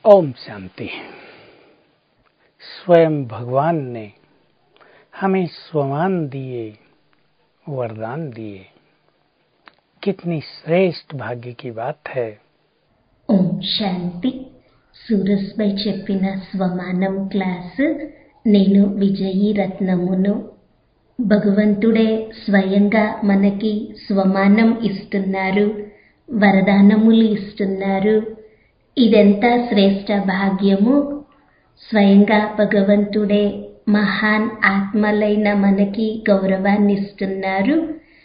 ओम शांति स्वयं भगवान ने हमें स्वमान दिए वरदान दिए कितनी श्रेष्ठ भाग्य की बात है ఓం శాంతి సూరస్పై చెప్పిన స్వమానం క్లాసు నేను విజయీ రత్నమును భగవంతుడే స్వయంగా మనకి స్వమానం ఇస్తున్నారు వరదానములు ఇస్తున్నారు ఇదెంత శ్రేష్ట భాగ్యము స్వయంగా భగవంతుడే మహాన్ ఆత్మలైన మనకి గౌరవాన్ని ఇస్తున్నారు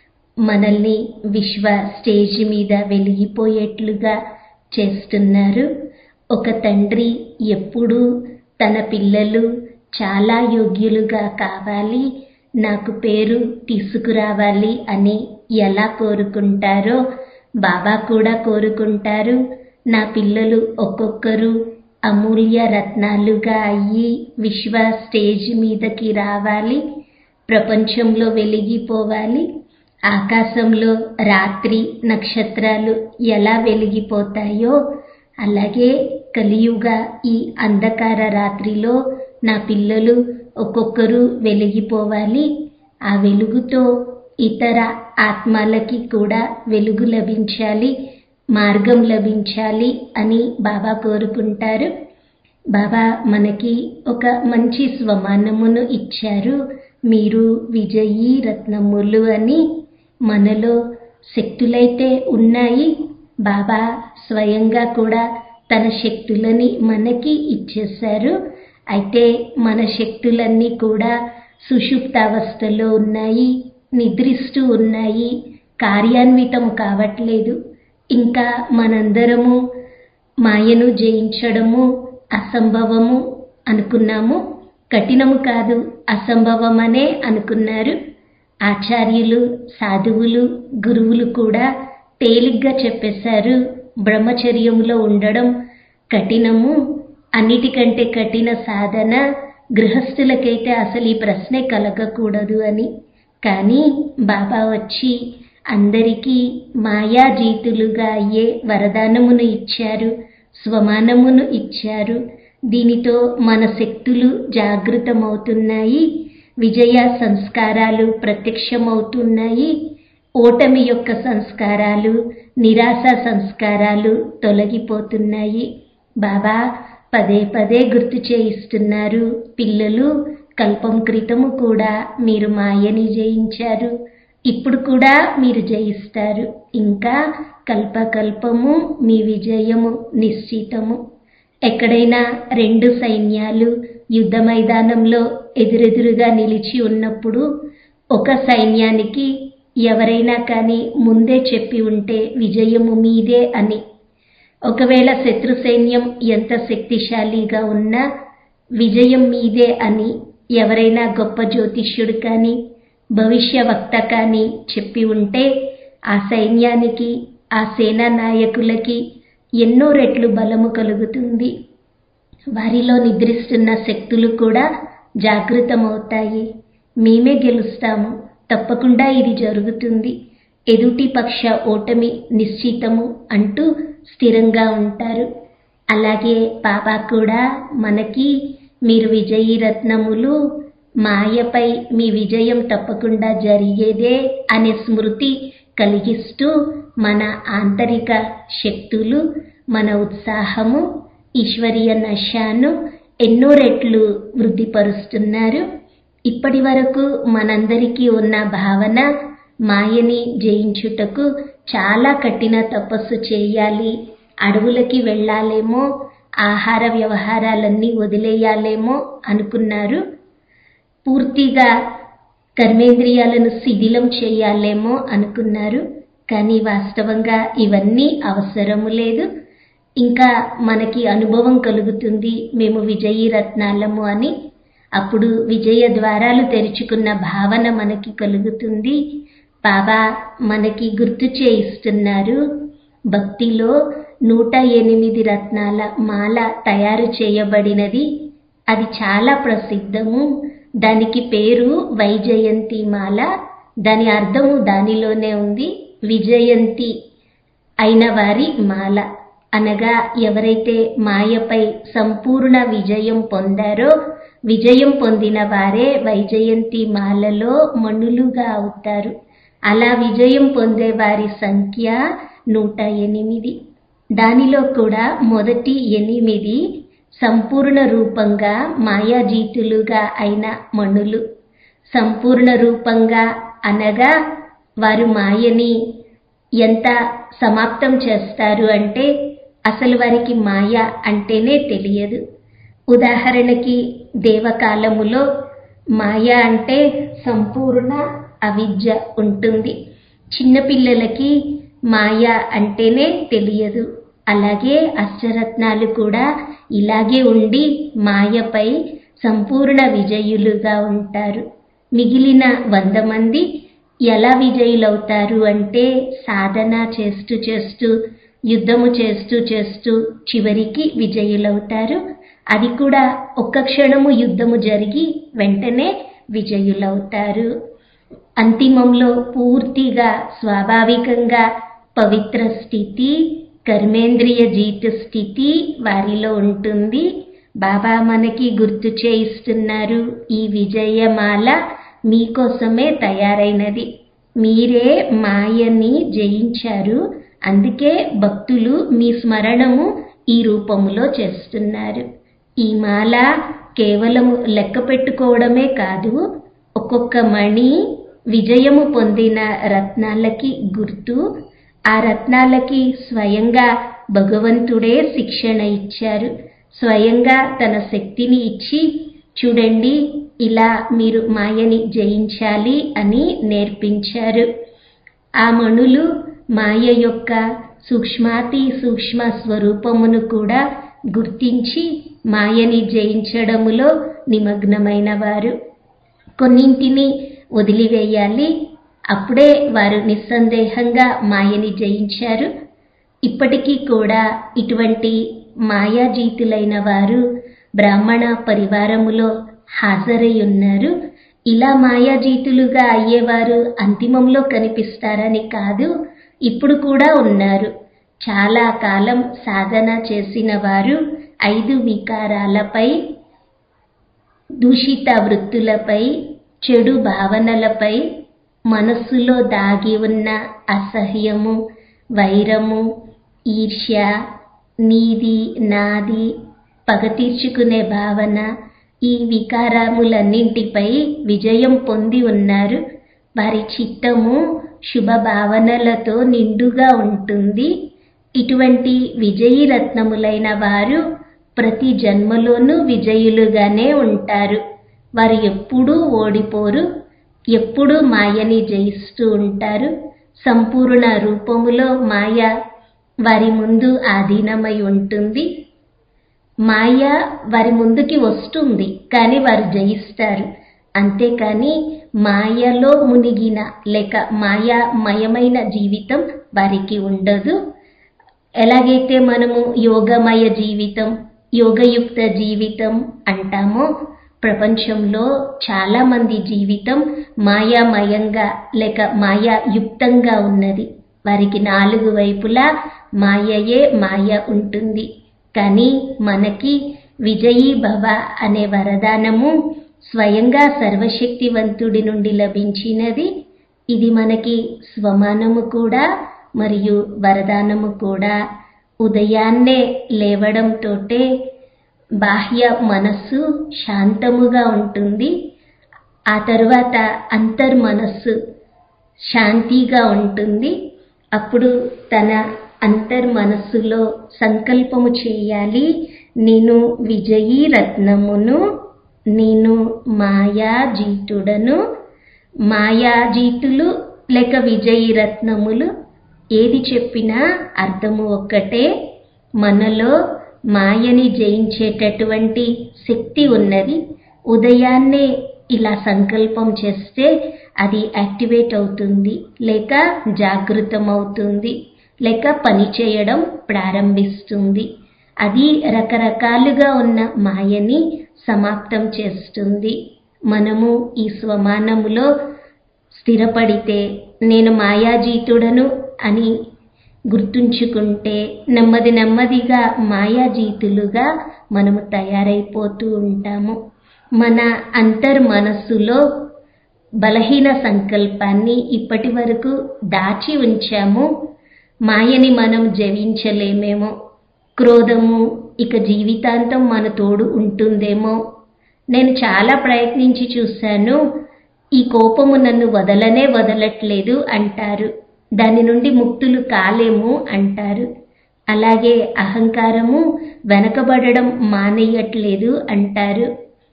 మనల్ని విశ్వ స్టేజ్ మీద వెలిగిపోయేట్లుగా చేస్తున్నారు ఒక తండ్రి ఎప్పుడూ తన పిల్లలు చాలా యోగ్యులుగా కావాలి నాకు పేరు తీసుకురావాలి అని ఎలా కోరుకుంటారో బాబా కూడా కోరుకుంటారు నా పిల్లలు ఒక్కొక్కరు అమూల్య రత్నాలుగా అయ్యి విశ్వ స్టేజ్ మీదకి రావాలి ప్రపంచంలో వెలిగిపోవాలి ఆకాశంలో రాత్రి నక్షత్రాలు ఎలా వెలిగిపోతాయో అలాగే కలియుగ ఈ అంధకార రాత్రిలో నా పిల్లలు ఒక్కొక్కరు వెలిగిపోవాలి ఆ వెలుగుతో ఇతర ఆత్మలకి కూడా వెలుగు లభించాలి మార్గం లభించాలి అని బాబా కోరుకుంటారు బాబా మనకి ఒక మంచి స్వమానమును ఇచ్చారు మీరు విజయీ రత్నములు అని మనలో శక్తులైతే ఉన్నాయి బాబా స్వయంగా కూడా తన శక్తులని మనకి ఇచ్చేశారు అయితే మన శక్తులన్నీ కూడా సుషుప్తావస్థలో ఉన్నాయి నిద్రిస్తూ ఉన్నాయి కార్యాన్వితం కావట్లేదు ఇంకా మనందరము మాయను జయించడము అసంభవము అనుకున్నాము కఠినము కాదు అసంభవమనే అనుకున్నారు ఆచార్యులు సాధువులు గురువులు కూడా తేలిగ్గా చెప్పేశారు బ్రహ్మచర్యములో ఉండడం కఠినము అన్నిటికంటే కఠిన సాధన గృహస్థులకైతే అసలు ఈ ప్రశ్నే కలగకూడదు అని కానీ బాబా వచ్చి అందరికీ మాయాజీతులుగా అయ్యే వరదానమును ఇచ్చారు స్వమానమును ఇచ్చారు దీనితో మన శక్తులు జాగృతమవుతున్నాయి విజయ సంస్కారాలు ప్రత్యక్షమవుతున్నాయి ఓటమి యొక్క సంస్కారాలు నిరాశ సంస్కారాలు తొలగిపోతున్నాయి బాబా పదే పదే గుర్తు చేయిస్తున్నారు పిల్లలు కల్పం క్రితము కూడా మీరు మాయని జయించారు ఇప్పుడు కూడా మీరు జయిస్తారు ఇంకా కల్పకల్పము మీ విజయము నిశ్చితము ఎక్కడైనా రెండు సైన్యాలు యుద్ధ మైదానంలో ఎదురెదురుగా నిలిచి ఉన్నప్పుడు ఒక సైన్యానికి ఎవరైనా కానీ ముందే చెప్పి ఉంటే విజయము మీదే అని ఒకవేళ శత్రు సైన్యం ఎంత శక్తిశాలిగా ఉన్నా విజయం మీదే అని ఎవరైనా గొప్ప జ్యోతిష్యుడు కానీ భవిష్యవక్త కానీ చెప్పి ఉంటే ఆ సైన్యానికి ఆ సేనా నాయకులకి ఎన్నో రెట్లు బలము కలుగుతుంది వారిలో నిద్రిస్తున్న శక్తులు కూడా జాగృతమవుతాయి మేమే గెలుస్తాము తప్పకుండా ఇది జరుగుతుంది ఎదుటి పక్ష ఓటమి నిశ్చితము అంటూ స్థిరంగా ఉంటారు అలాగే బాబా కూడా మనకి మీరు విజయీ రత్నములు మాయపై మీ విజయం తప్పకుండా జరిగేదే అనే స్మృతి కలిగిస్తూ మన ఆంతరిక శక్తులు మన ఉత్సాహము ఈశ్వరీయ నశాను ఎన్నో రెట్లు వృద్ధిపరుస్తున్నారు ఇప్పటి వరకు మనందరికీ ఉన్న భావన మాయని జయించుటకు చాలా కఠిన తపస్సు చేయాలి అడవులకి వెళ్ళాలేమో ఆహార వ్యవహారాలన్నీ వదిలేయాలేమో అనుకున్నారు పూర్తిగా కర్మేంద్రియాలను శిథిలం చేయాలేమో అనుకున్నారు కానీ వాస్తవంగా ఇవన్నీ అవసరము లేదు ఇంకా మనకి అనుభవం కలుగుతుంది మేము విజయీ రత్నాలము అని అప్పుడు విజయ ద్వారాలు తెరుచుకున్న భావన మనకి కలుగుతుంది బాబా మనకి గుర్తు చేయిస్తున్నారు భక్తిలో నూట ఎనిమిది రత్నాల మాల తయారు చేయబడినది అది చాలా ప్రసిద్ధము దానికి పేరు వైజయంతి మాల దాని అర్థము దానిలోనే ఉంది విజయంతి అయిన వారి మాల అనగా ఎవరైతే మాయపై సంపూర్ణ విజయం పొందారో విజయం పొందిన వారే వైజయంతి మాలలో మణులుగా అవుతారు అలా విజయం పొందే వారి సంఖ్య నూట ఎనిమిది దానిలో కూడా మొదటి ఎనిమిది సంపూర్ణ రూపంగా మాయాజీతులుగా అయిన మణులు సంపూర్ణ రూపంగా అనగా వారు మాయని ఎంత సమాప్తం చేస్తారు అంటే అసలు వారికి మాయ అంటేనే తెలియదు ఉదాహరణకి దేవకాలములో మాయ అంటే సంపూర్ణ అవిద్య ఉంటుంది చిన్నపిల్లలకి మాయ అంటేనే తెలియదు అలాగే అష్టరత్నాలు కూడా ఇలాగే ఉండి మాయపై సంపూర్ణ విజయులుగా ఉంటారు మిగిలిన వంద మంది ఎలా విజయులవుతారు అంటే సాధన చేస్తూ చేస్తూ యుద్ధము చేస్తూ చేస్తూ చివరికి విజయులవుతారు అది కూడా ఒక్క క్షణము యుద్ధము జరిగి వెంటనే విజయులవుతారు అంతిమంలో పూర్తిగా స్వాభావికంగా పవిత్ర స్థితి కర్మేంద్రియ జీత స్థితి వారిలో ఉంటుంది బాబా మనకి గుర్తు చేయిస్తున్నారు ఈ విజయమాల మీకోసమే తయారైనది మీరే మాయని జయించారు అందుకే భక్తులు మీ స్మరణము ఈ రూపములో చేస్తున్నారు ఈ మాల కేవలము లెక్క పెట్టుకోవడమే కాదు ఒక్కొక్క మణి విజయము పొందిన రత్నాలకి గుర్తు ఆ రత్నాలకి స్వయంగా భగవంతుడే శిక్షణ ఇచ్చారు స్వయంగా తన శక్తిని ఇచ్చి చూడండి ఇలా మీరు మాయని జయించాలి అని నేర్పించారు ఆ మణులు మాయ యొక్క సూక్ష్మాతి సూక్ష్మ స్వరూపమును కూడా గుర్తించి మాయని జయించడములో నిమగ్నమైన వారు కొన్నింటిని వదిలివేయాలి అప్పుడే వారు నిస్సందేహంగా మాయని జయించారు ఇప్పటికీ కూడా ఇటువంటి మాయాజీతులైన వారు బ్రాహ్మణ పరివారములో హాజరై ఉన్నారు ఇలా మాయాజీతులుగా అయ్యేవారు అంతిమంలో కనిపిస్తారని కాదు ఇప్పుడు కూడా ఉన్నారు చాలా కాలం సాధన చేసిన వారు ఐదు వికారాలపై దూషిత వృత్తులపై చెడు భావనలపై మనస్సులో దాగి ఉన్న అసహ్యము వైరము ఈర్ష్య నీది నాది పగ తీర్చుకునే భావన ఈ వికారములన్నింటిపై విజయం పొంది ఉన్నారు వారి చిత్తము శుభ భావనలతో నిండుగా ఉంటుంది ఇటువంటి విజయీ రత్నములైన వారు ప్రతి జన్మలోనూ విజయులుగానే ఉంటారు వారు ఎప్పుడూ ఓడిపోరు ఎప్పుడూ మాయని జయిస్తూ ఉంటారు సంపూర్ణ రూపములో మాయ వారి ముందు ఆధీనమై ఉంటుంది మాయ వారి ముందుకి వస్తుంది కానీ వారు జయిస్తారు అంతేకాని మాయలో మునిగిన లేక మాయామయమైన జీవితం వారికి ఉండదు ఎలాగైతే మనము యోగమయ జీవితం యోగయుక్త జీవితం అంటామో ప్రపంచంలో చాలా మంది జీవితం మాయామయంగా లేక మాయాయుక్తంగా ఉన్నది వారికి నాలుగు వైపులా మాయయే మాయ ఉంటుంది కానీ మనకి విజయీ భవ అనే వరదానము స్వయంగా సర్వశక్తివంతుడి నుండి లభించినది ఇది మనకి స్వమానము కూడా మరియు వరదానము కూడా ఉదయాన్నే లేవడంతోటే బాహ్య మనస్సు శాంతముగా ఉంటుంది ఆ తరువాత అంతర్మనస్సు శాంతిగా ఉంటుంది అప్పుడు తన అంతర్మనస్సులో సంకల్పము చేయాలి నేను విజయీ రత్నమును నేను మాయాజీతుడను మాయాజీతులు లేక విజయీ రత్నములు ఏది చెప్పినా అర్థము ఒక్కటే మనలో మాయని జయించేటటువంటి శక్తి ఉన్నది ఉదయాన్నే ఇలా సంకల్పం చేస్తే అది యాక్టివేట్ అవుతుంది లేక జాగృతం అవుతుంది లేక పని చేయడం ప్రారంభిస్తుంది అది రకరకాలుగా ఉన్న మాయని సమాప్తం చేస్తుంది మనము ఈ స్వమానములో స్థిరపడితే నేను మాయాజీతుడను అని గుర్తుంచుకుంటే నెమ్మది నెమ్మదిగా మాయాజీతులుగా మనము తయారైపోతూ ఉంటాము మన అంతర్ మనస్సులో బలహీన సంకల్పాన్ని ఇప్పటి వరకు దాచి ఉంచాము మాయని మనం జయించలేమేమో క్రోధము ఇక జీవితాంతం మన తోడు ఉంటుందేమో నేను చాలా ప్రయత్నించి చూశాను ఈ కోపము నన్ను వదలనే వదలట్లేదు అంటారు దాని నుండి ముక్తులు కాలేము అంటారు అలాగే అహంకారము వెనకబడడం మానేయట్లేదు అంటారు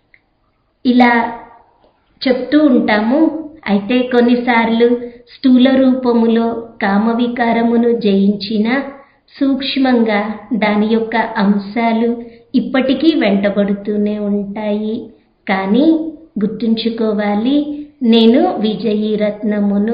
ఇలా చెప్తూ ఉంటాము అయితే కొన్నిసార్లు స్థూల రూపములో కామవికారమును జయించిన సూక్ష్మంగా దాని యొక్క అంశాలు ఇప్పటికీ వెంటబడుతూనే ఉంటాయి కానీ గుర్తుంచుకోవాలి నేను విజయీ రత్నమును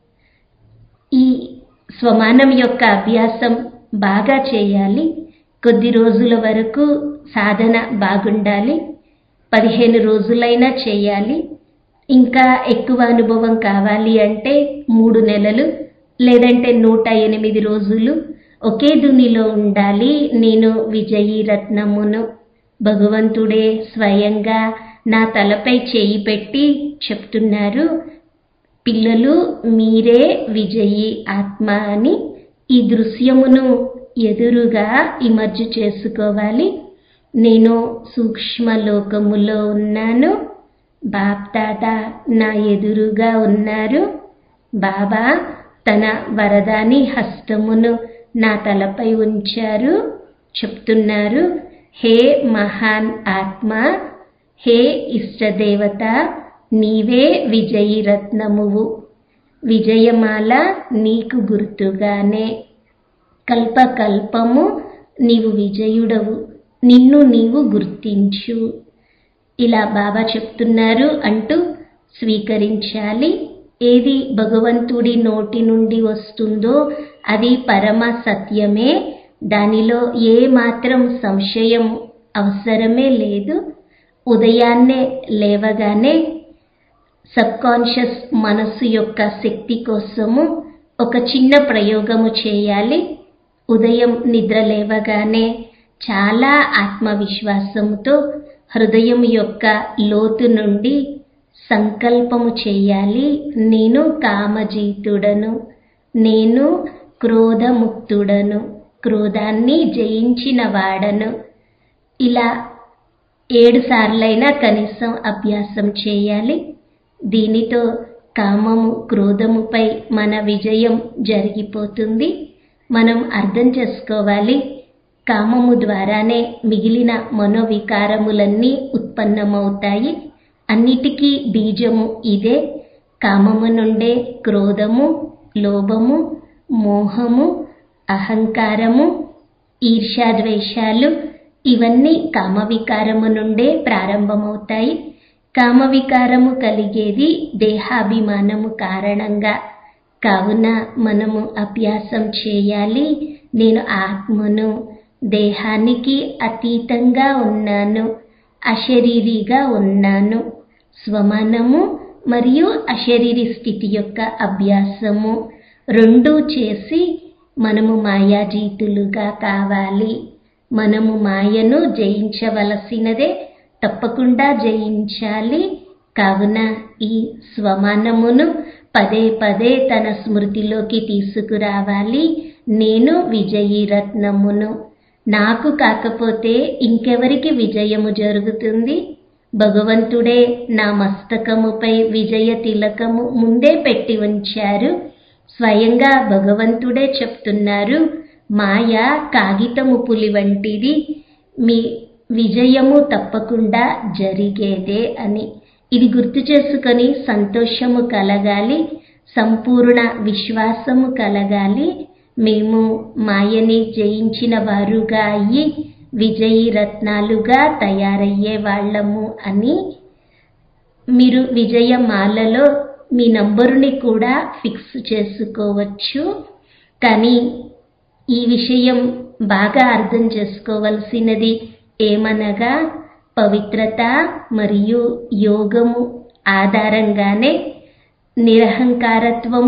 ఈ స్వమానం యొక్క అభ్యాసం బాగా చేయాలి కొద్ది రోజుల వరకు సాధన బాగుండాలి పదిహేను రోజులైనా చేయాలి ఇంకా ఎక్కువ అనుభవం కావాలి అంటే మూడు నెలలు లేదంటే నూట ఎనిమిది రోజులు ఒకే దునిలో ఉండాలి నేను విజయీ రత్నమును భగవంతుడే స్వయంగా నా తలపై చేయి పెట్టి చెప్తున్నారు పిల్లలు మీరే విజయీ ఆత్మ అని ఈ దృశ్యమును ఎదురుగా ఇమర్జు చేసుకోవాలి నేను సూక్ష్మలోకములో ఉన్నాను బాప్దాదా నా ఎదురుగా ఉన్నారు బాబా తన వరదాని హస్తమును నా తలపై ఉంచారు చెప్తున్నారు హే మహాన్ ఆత్మ హే ఇష్టదేవత నీవే విజయీ రత్నమువు విజయమాల నీకు గుర్తుగానే కల్పకల్పము నీవు విజయుడవు నిన్ను నీవు గుర్తించు ఇలా బాబా చెప్తున్నారు అంటూ స్వీకరించాలి ఏది భగవంతుడి నోటి నుండి వస్తుందో అది పరమ సత్యమే దానిలో ఏ మాత్రం సంశయం అవసరమే లేదు ఉదయాన్నే లేవగానే సబ్కాన్షియస్ మనస్సు యొక్క శక్తి కోసము ఒక చిన్న ప్రయోగము చేయాలి ఉదయం నిద్ర లేవగానే చాలా ఆత్మవిశ్వాసముతో హృదయం యొక్క లోతు నుండి సంకల్పము చేయాలి నేను కామజీతుడను నేను క్రోధముక్తుడను క్రోధాన్ని జయించిన వాడను ఇలా ఏడు సార్లైనా కనీసం అభ్యాసం చేయాలి దీనితో కామము క్రోధముపై మన విజయం జరిగిపోతుంది మనం అర్థం చేసుకోవాలి కామము ద్వారానే మిగిలిన మనోవికారములన్నీ ఉత్పన్నమవుతాయి అన్నిటికీ బీజము ఇదే కామము నుండే క్రోధము లోభము మోహము అహంకారము ఈర్ష్యాద్వేషాలు ఇవన్నీ కామవికారము నుండే ప్రారంభమవుతాయి కామవికారము కలిగేది దేహాభిమానము కారణంగా కావున మనము అభ్యాసం చేయాలి నేను ఆత్మను దేహానికి అతీతంగా ఉన్నాను అశరీరిగా ఉన్నాను స్వమానము మరియు అశరీరి స్థితి యొక్క అభ్యాసము రెండూ చేసి మనము మాయాజీతులుగా కావాలి మనము మాయను జయించవలసినదే తప్పకుండా జయించాలి కావున ఈ స్వమానమును పదే పదే తన స్మృతిలోకి తీసుకురావాలి నేను విజయీ రత్నమును నాకు కాకపోతే ఇంకెవరికి విజయము జరుగుతుంది భగవంతుడే నా మస్తకముపై విజయ తిలకము ముందే పెట్టి ఉంచారు స్వయంగా భగవంతుడే చెప్తున్నారు మాయ కాగితము పులి వంటిది మీ విజయము తప్పకుండా జరిగేదే అని ఇది గుర్తు చేసుకొని సంతోషము కలగాలి సంపూర్ణ విశ్వాసము కలగాలి మేము మాయని జయించిన వారుగా అయ్యి విజయీ రత్నాలుగా తయారయ్యే వాళ్ళము అని మీరు విజయమాలలో మీ నంబరుని కూడా ఫిక్స్ చేసుకోవచ్చు కానీ ఈ విషయం బాగా అర్థం చేసుకోవలసినది ఏమనగా పవిత్రత మరియు యోగము ఆధారంగానే నిరహంకారత్వము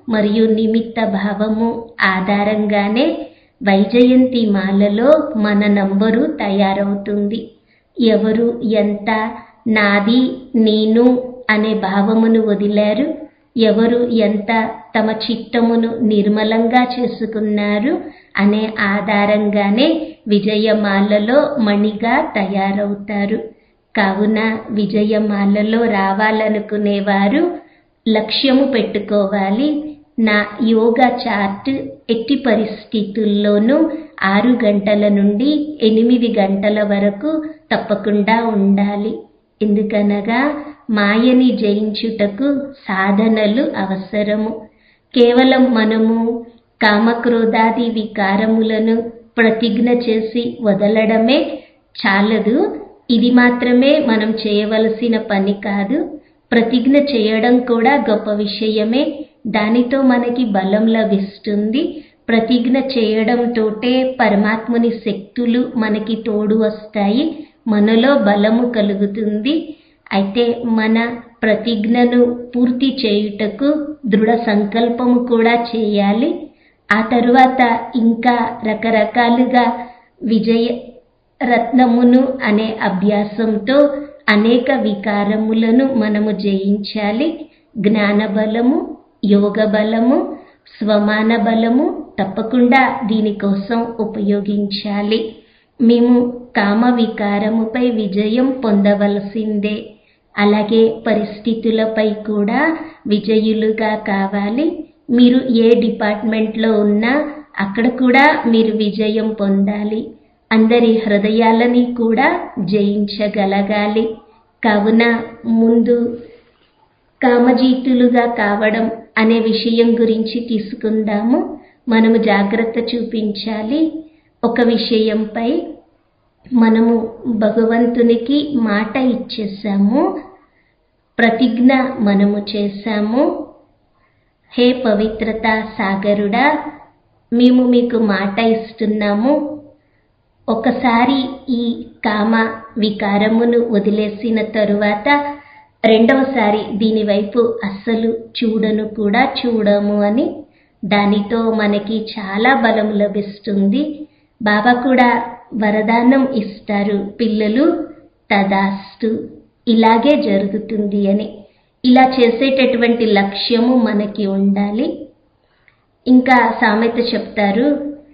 మరియు నిమిత్త భావము ఆధారంగానే వైజయంతి మాలలో మన నంబరు తయారవుతుంది ఎవరు ఎంత నాది నేను అనే భావమును వదిలారు ఎవరు ఎంత తమ చిత్తమును నిర్మలంగా చేసుకున్నారు అనే ఆధారంగానే విజయమాలలో మణిగా తయారవుతారు కావున విజయమాలలో రావాలనుకునేవారు లక్ష్యము పెట్టుకోవాలి నా యోగా చార్ట్ ఎట్టి పరిస్థితుల్లోనూ ఆరు గంటల నుండి ఎనిమిది గంటల వరకు తప్పకుండా ఉండాలి ఎందుకనగా మాయని జయించుటకు సాధనలు అవసరము కేవలం మనము కామక్రోధాది వికారములను ప్రతిజ్ఞ చేసి వదలడమే చాలదు ఇది మాత్రమే మనం చేయవలసిన పని కాదు ప్రతిజ్ఞ చేయడం కూడా గొప్ప విషయమే దానితో మనకి బలం లభిస్తుంది ప్రతిజ్ఞ చేయడంతోటే పరమాత్ముని శక్తులు మనకి తోడు వస్తాయి మనలో బలము కలుగుతుంది అయితే మన ప్రతిజ్ఞను పూర్తి చేయుటకు దృఢ సంకల్పము కూడా చేయాలి ఆ తరువాత ఇంకా రకరకాలుగా విజయ రత్నమును అనే అభ్యాసంతో అనేక వికారములను మనము జయించాలి జ్ఞాన బలము యోగ బలము స్వమాన బలము తప్పకుండా దీనికోసం ఉపయోగించాలి మేము కామ వికారముపై విజయం పొందవలసిందే అలాగే పరిస్థితులపై కూడా విజయులుగా కావాలి మీరు ఏ డిపార్ట్మెంట్లో ఉన్నా అక్కడ కూడా మీరు విజయం పొందాలి అందరి హృదయాలని కూడా జయించగలగాలి కావున ముందు కామజీతులుగా కావడం అనే విషయం గురించి తీసుకుందాము మనము జాగ్రత్త చూపించాలి ఒక విషయంపై మనము భగవంతునికి మాట ఇచ్చేసాము ప్రతిజ్ఞ మనము చేశాము హే పవిత్రత సాగరుడా మేము మీకు మాట ఇస్తున్నాము ఒకసారి ఈ కామ వికారమును వదిలేసిన తరువాత రెండవసారి దీనివైపు అస్సలు చూడను కూడా చూడము అని దానితో మనకి చాలా బలం లభిస్తుంది బాబా కూడా వరదానం ఇస్తారు పిల్లలు తదాస్తు ఇలాగే జరుగుతుంది అని ఇలా చేసేటటువంటి లక్ష్యము మనకి ఉండాలి ఇంకా సామెత చెప్తారు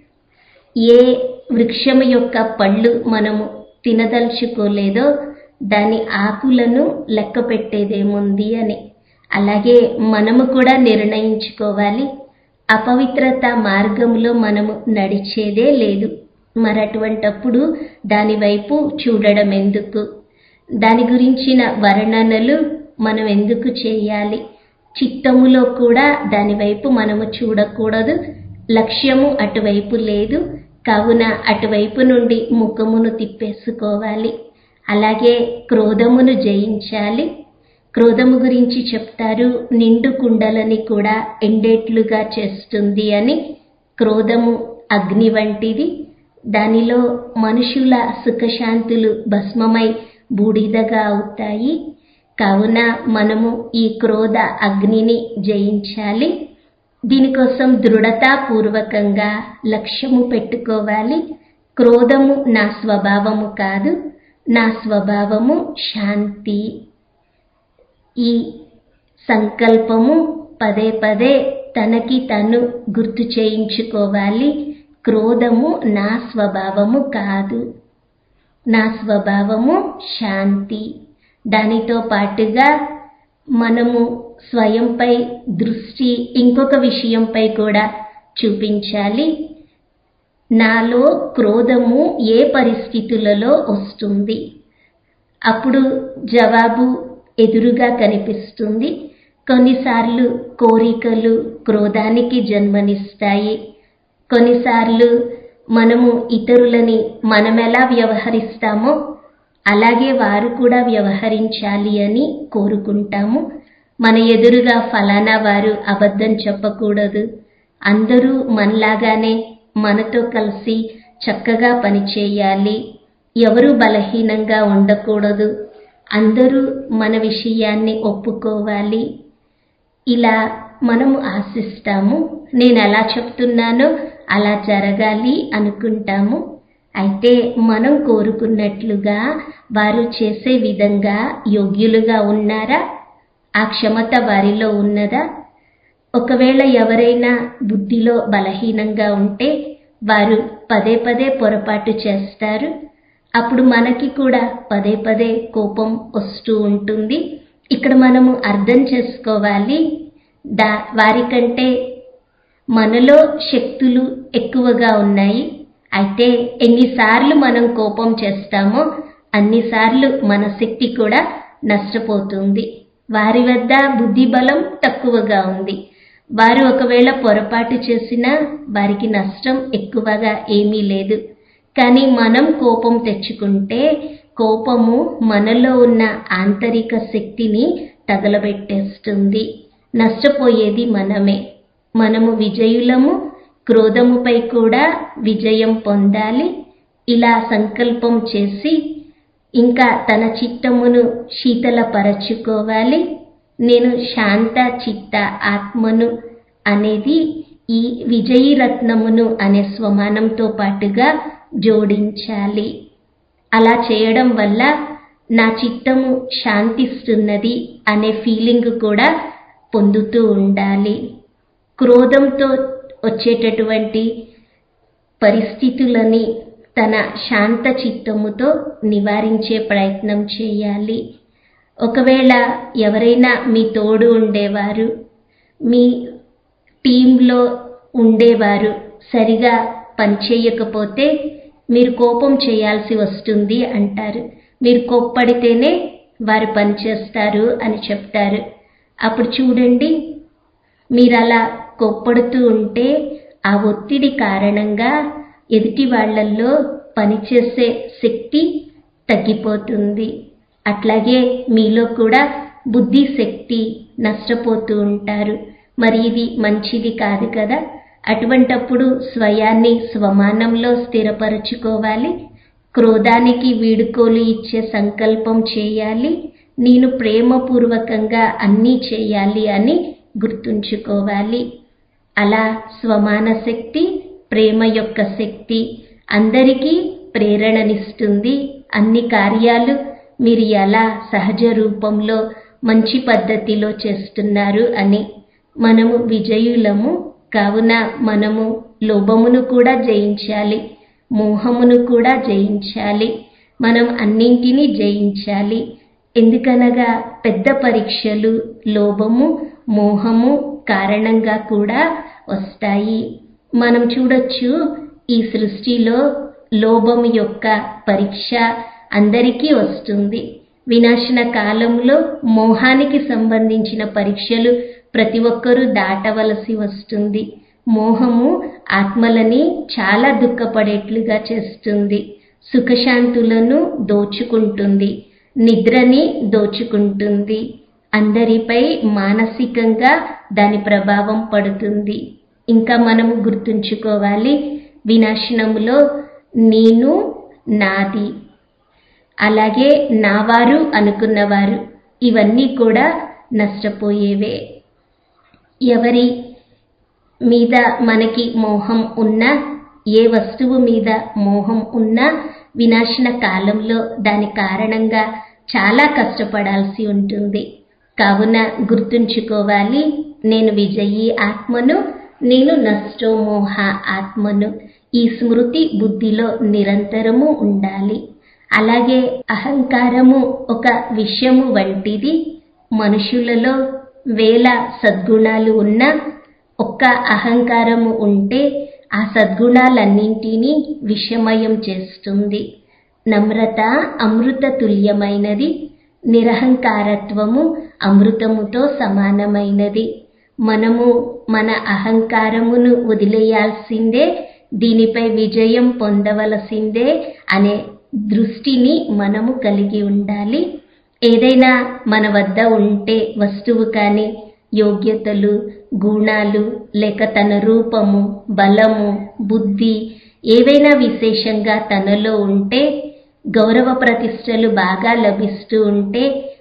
ఏ వృక్షము యొక్క పళ్ళు మనము తినదలుచుకోలేదో దాని ఆకులను లెక్క పెట్టేదేముంది అని అలాగే మనము కూడా నిర్ణయించుకోవాలి అపవిత్రత మార్గంలో మనము నడిచేదే లేదు మరటువంటప్పుడు దాని వైపు చూడడం ఎందుకు దాని గురించిన వర్ణనలు మనం ఎందుకు చేయాలి చిత్తములో కూడా దాని వైపు మనము చూడకూడదు లక్ష్యము అటువైపు లేదు కావున అటువైపు నుండి ముఖమును తిప్పేసుకోవాలి అలాగే క్రోధమును జయించాలి క్రోధము గురించి చెప్తారు నిండు కుండలని కూడా ఎండేట్లుగా చేస్తుంది అని క్రోధము అగ్ని వంటిది దానిలో మనుషుల సుఖశాంతులు భస్మమై బూడిదగా అవుతాయి కావున మనము ఈ క్రోధ అగ్నిని జయించాలి దీనికోసం దృఢతాపూర్వకంగా లక్ష్యము పెట్టుకోవాలి క్రోధము నా స్వభావము కాదు నా స్వభావము శాంతి ఈ సంకల్పము పదే పదే తనకి తను గుర్తు చేయించుకోవాలి క్రోధము నా స్వభావము కాదు నా స్వభావము శాంతి దానితో పాటుగా మనము స్వయంపై దృష్టి ఇంకొక విషయంపై కూడా చూపించాలి నాలో క్రోధము ఏ పరిస్థితులలో వస్తుంది అప్పుడు జవాబు ఎదురుగా కనిపిస్తుంది కొన్నిసార్లు కోరికలు క్రోధానికి జన్మనిస్తాయి కొన్నిసార్లు మనము ఇతరులని మనమెలా వ్యవహరిస్తామో అలాగే వారు కూడా వ్యవహరించాలి అని కోరుకుంటాము మన ఎదురుగా ఫలానా వారు అబద్ధం చెప్పకూడదు అందరూ మనలాగానే మనతో కలిసి చక్కగా పనిచేయాలి ఎవరు బలహీనంగా ఉండకూడదు అందరూ మన విషయాన్ని ఒప్పుకోవాలి ఇలా మనము ఆశిస్తాము నేను ఎలా చెప్తున్నానో అలా జరగాలి అనుకుంటాము అయితే మనం కోరుకున్నట్లుగా వారు చేసే విధంగా యోగ్యులుగా ఉన్నారా ఆ క్షమత వారిలో ఉన్నదా ఒకవేళ ఎవరైనా బుద్ధిలో బలహీనంగా ఉంటే వారు పదే పదే పొరపాటు చేస్తారు అప్పుడు మనకి కూడా పదే పదే కోపం వస్తూ ఉంటుంది ఇక్కడ మనము అర్థం చేసుకోవాలి దా వారికంటే మనలో శక్తులు ఎక్కువగా ఉన్నాయి అయితే ఎన్నిసార్లు మనం కోపం చేస్తామో అన్నిసార్లు మన శక్తి కూడా నష్టపోతుంది వారి వద్ద బుద్ధి బలం తక్కువగా ఉంది వారు ఒకవేళ పొరపాటు చేసినా వారికి నష్టం ఎక్కువగా ఏమీ లేదు కానీ మనం కోపం తెచ్చుకుంటే కోపము మనలో ఉన్న ఆంతరిక శక్తిని తగలబెట్టేస్తుంది నష్టపోయేది మనమే మనము విజయులము క్రోధముపై కూడా విజయం పొందాలి ఇలా సంకల్పం చేసి ఇంకా తన చిత్తమును శీతలపరచుకోవాలి నేను శాంత చిత్త ఆత్మను అనేది ఈ విజయీ రత్నమును అనే స్వమానంతో పాటుగా జోడించాలి అలా చేయడం వల్ల నా చిత్తము శాంతిస్తున్నది అనే ఫీలింగ్ కూడా పొందుతూ ఉండాలి క్రోధంతో వచ్చేటటువంటి పరిస్థితులని తన శాంత చిత్తముతో నివారించే ప్రయత్నం చేయాలి ఒకవేళ ఎవరైనా మీ తోడు ఉండేవారు మీ టీంలో ఉండేవారు సరిగా పనిచేయకపోతే మీరు కోపం చేయాల్సి వస్తుంది అంటారు మీరు కోప్పడితేనే వారు పనిచేస్తారు అని చెప్తారు అప్పుడు చూడండి మీరు అలా కోప్పడుతూ ఉంటే ఆ ఒత్తిడి కారణంగా ఎదుటి వాళ్లల్లో పనిచేసే శక్తి తగ్గిపోతుంది అట్లాగే మీలో కూడా బుద్ధి శక్తి నష్టపోతూ ఉంటారు మరి ఇది మంచిది కాదు కదా అటువంటప్పుడు స్వయాన్ని స్వమానంలో స్థిరపరచుకోవాలి క్రోధానికి వీడుకోలు ఇచ్చే సంకల్పం చేయాలి నేను ప్రేమపూర్వకంగా అన్నీ చేయాలి అని గుర్తుంచుకోవాలి అలా స్వమాన శక్తి ప్రేమ యొక్క శక్తి అందరికీ ప్రేరణనిస్తుంది అన్ని కార్యాలు మీరు ఎలా సహజ రూపంలో మంచి పద్ధతిలో చేస్తున్నారు అని మనము విజయులము కావున మనము లోభమును కూడా జయించాలి మోహమును కూడా జయించాలి మనం అన్నింటినీ జయించాలి ఎందుకనగా పెద్ద పరీక్షలు లోభము మోహము కారణంగా కూడా వస్తాయి మనం చూడొచ్చు ఈ సృష్టిలో లోభం యొక్క పరీక్ష అందరికీ వస్తుంది వినాశన కాలంలో మోహానికి సంబంధించిన పరీక్షలు ప్రతి ఒక్కరూ దాటవలసి వస్తుంది మోహము ఆత్మలని చాలా దుఃఖపడేట్లుగా చేస్తుంది సుఖశాంతులను దోచుకుంటుంది నిద్రని దోచుకుంటుంది అందరిపై మానసికంగా దాని ప్రభావం పడుతుంది ఇంకా మనము గుర్తుంచుకోవాలి వినాశనములో నేను నాది అలాగే నావారు అనుకున్నవారు ఇవన్నీ కూడా నష్టపోయేవే ఎవరి మీద మనకి మోహం ఉన్నా ఏ వస్తువు మీద మోహం ఉన్నా వినాశన కాలంలో దాని కారణంగా చాలా కష్టపడాల్సి ఉంటుంది కావున గుర్తుంచుకోవాలి నేను విజయీ ఆత్మను నేను నష్టోమోహ ఆత్మను ఈ స్మృతి బుద్ధిలో నిరంతరము ఉండాలి అలాగే అహంకారము ఒక విషయము వంటిది మనుషులలో వేల సద్గుణాలు ఉన్నా ఒక్క అహంకారము ఉంటే ఆ సద్గుణాలన్నింటినీ విషమయం చేస్తుంది నమ్రత అమృత తుల్యమైనది నిరహంకారత్వము అమృతముతో సమానమైనది మనము మన అహంకారమును వదిలేయాల్సిందే దీనిపై విజయం పొందవలసిందే అనే దృష్టిని మనము కలిగి ఉండాలి ఏదైనా మన వద్ద ఉంటే వస్తువు కానీ యోగ్యతలు గుణాలు లేక తన రూపము బలము బుద్ధి ఏవైనా విశేషంగా తనలో ఉంటే గౌరవ ప్రతిష్టలు బాగా లభిస్తూ ఉంటే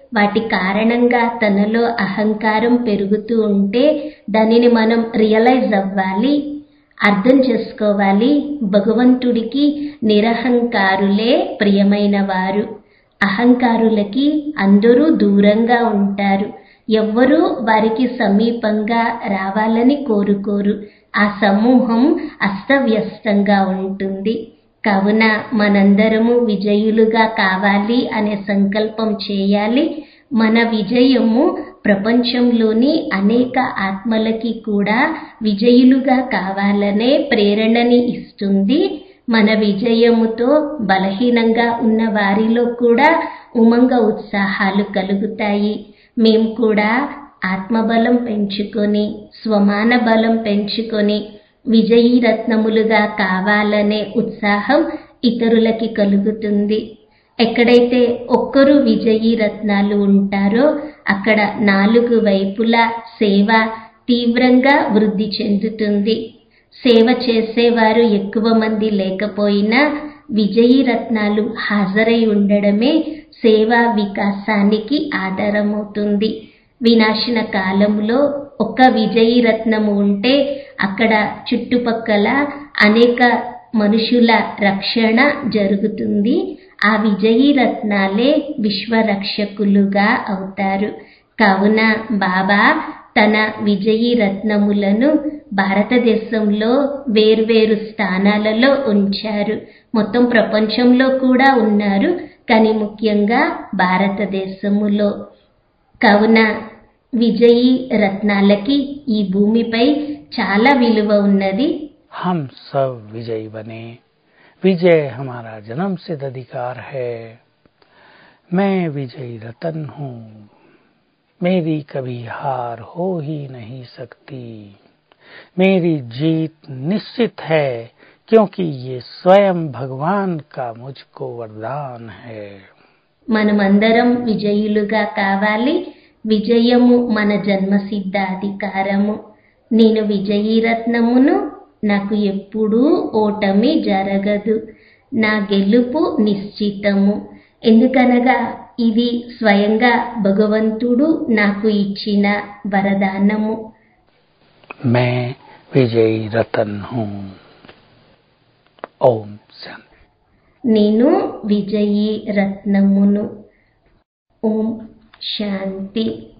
వాటి కారణంగా తనలో అహంకారం పెరుగుతూ ఉంటే దానిని మనం రియలైజ్ అవ్వాలి అర్థం చేసుకోవాలి భగవంతుడికి నిరహంకారులే ప్రియమైన వారు అహంకారులకి అందరూ దూరంగా ఉంటారు ఎవ్వరూ వారికి సమీపంగా రావాలని కోరుకోరు ఆ సమూహం అస్తవ్యస్తంగా ఉంటుంది కావున మనందరము విజయులుగా కావాలి అనే సంకల్పం చేయాలి మన విజయము ప్రపంచంలోని అనేక ఆత్మలకి కూడా విజయులుగా కావాలనే ప్రేరణని ఇస్తుంది మన విజయముతో బలహీనంగా ఉన్న వారిలో కూడా ఉమంగ ఉత్సాహాలు కలుగుతాయి మేము కూడా ఆత్మబలం పెంచుకొని స్వమాన బలం పెంచుకొని విజయీ రత్నములుగా కావాలనే ఉత్సాహం ఇతరులకి కలుగుతుంది ఎక్కడైతే ఒక్కరు విజయీ రత్నాలు ఉంటారో అక్కడ నాలుగు వైపులా సేవ తీవ్రంగా వృద్ధి చెందుతుంది సేవ చేసేవారు ఎక్కువ మంది లేకపోయినా విజయీ రత్నాలు హాజరై ఉండడమే సేవా వికాసానికి ఆధారమవుతుంది వినాశన కాలంలో ఒక విజయీ రత్నము ఉంటే అక్కడ చుట్టుపక్కల అనేక మనుషుల రక్షణ జరుగుతుంది ఆ విజయీ రత్నాలే విశ్వరక్షకులుగా అవుతారు కావున బాబా తన విజయీ రత్నములను భారతదేశంలో వేర్వేరు స్థానాలలో ఉంచారు మొత్తం ప్రపంచంలో కూడా ఉన్నారు కానీ ముఖ్యంగా భారతదేశములో కావున విజయీ రత్నాలకి ఈ భూమిపై చాలా విలువ ఉన్నది हम सब विजयी बने विजय हमारा जन्म सिद्ध अधिकार है मैं विजयी रतन हूँ मेरी कभी हार हो ही नहीं सकती मेरी जीत निश्चित है क्योंकि ये स्वयं भगवान का मुझको वरदान है మనమందరం విజయులుగా కావాలి విజయము మన జన్మసిద్ధ అధికారము నేను విజయీ రత్నమును నాకు ఎప్పుడూ ఓటమి జరగదు నా గెలుపు నిశ్చితము ఎందుకనగా ఇది స్వయంగా భగవంతుడు నాకు ఇచ్చిన వరదానము मैं विजयी रतन हूँ ओम शांति నేను విజయీ రత్నమును ఓం శాంతి